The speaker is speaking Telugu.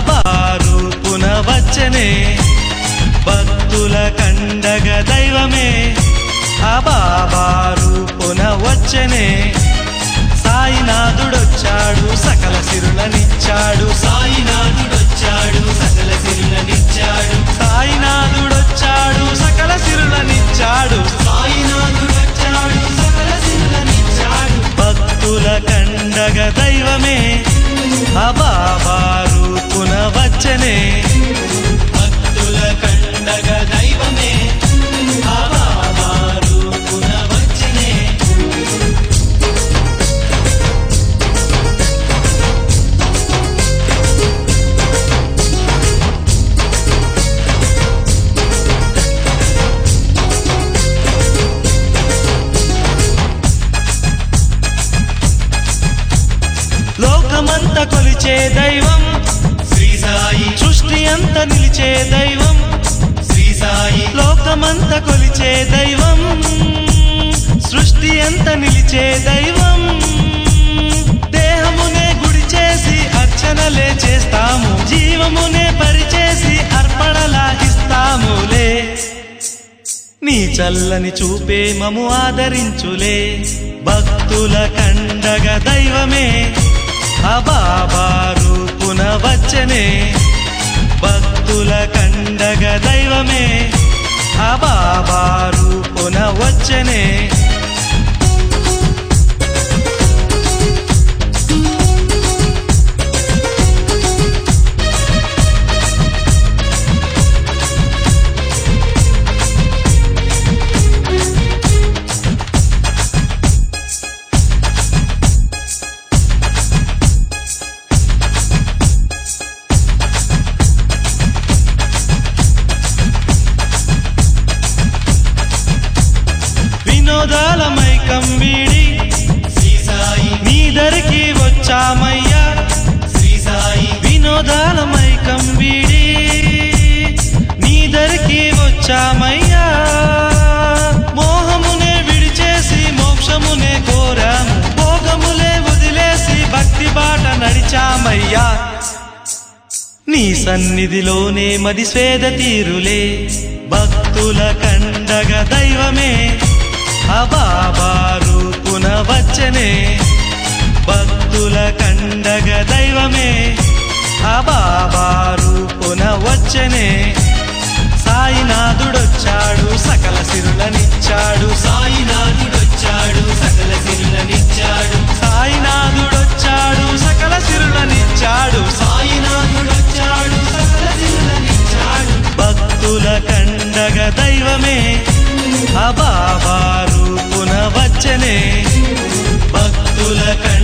అబారు పునవచ్చనే భక్తుల కండగ దైవమే అబాబారు పునవచ్చనే సాయినాథుడొచ్చాడు సకల సిరులనిచ్చాడు సాయినాథుడొచ్చాడు సకల సిరులనిచ్చాడు సాయినాథుడొచ్చాడు సకల సిరులనిచ్చాడు సాయినాథుడొచ్చాడు సకల సిరులనిచ్చాడు భక్తుల కండగ దైవమే అబాబారు పునవచ్చనే భక్తుల కండగ దైవమే అబాబారు పునవచ్చనే లోకమంత కొలిచే దైవం శ్రీ సాయి సృష్టి అంత నిలిచే దైవం శ్రీ సాయి లోకమంత కొలిచే దైవం సృష్టి అంత నిలిచే దైవం దేహమునే గుడి చేసి అర్చనలే చేస్తాము జీవమునే పరిచేసి అర్పణలా ఇస్తాములే నీ చల్లని చూపే మము ఆదరించులే భక్తుల కండగ దైవమే అబాబారు పునవచ్చనే భక్తుల కండగ దైవమే అబాబారు పునవచ్చనే వినోదాల మైకం వీడి శ్రీ సాయి నీ దరికి వచ్చామయ్యా శ్రీ సాయి వినోదాల మైకం వీడి నీ దరికి వచ్చామయ్యా మోహమునే విడిచేసి మోక్షమునే కోరాము భోగములే వదిలేసి భక్తి బాట నడిచామయ్యా నీ సన్నిధిలోనే మది స్వేద తీరులే భక్తుల కండగ దైవమే అబాబారు పునవచ్చనే భక్తుల కండగ దైవమే అబాబారు పునవచ్చనే సాయినాథుడొచ్చాడు సకల సిరులనిచ్చాడు సాయినాథుడొచ్చాడు సకల సిరులనిచ్చాడు సాయినాథుడొచ్చాడు సకల సిరులనిచ్చాడు సాయినాథుడొచ్చాడు సకల సిరులనిచ్చాడు భక్తుల కండగ దైవమే అబాబారు పునవచ్చనే భక్తుల కండ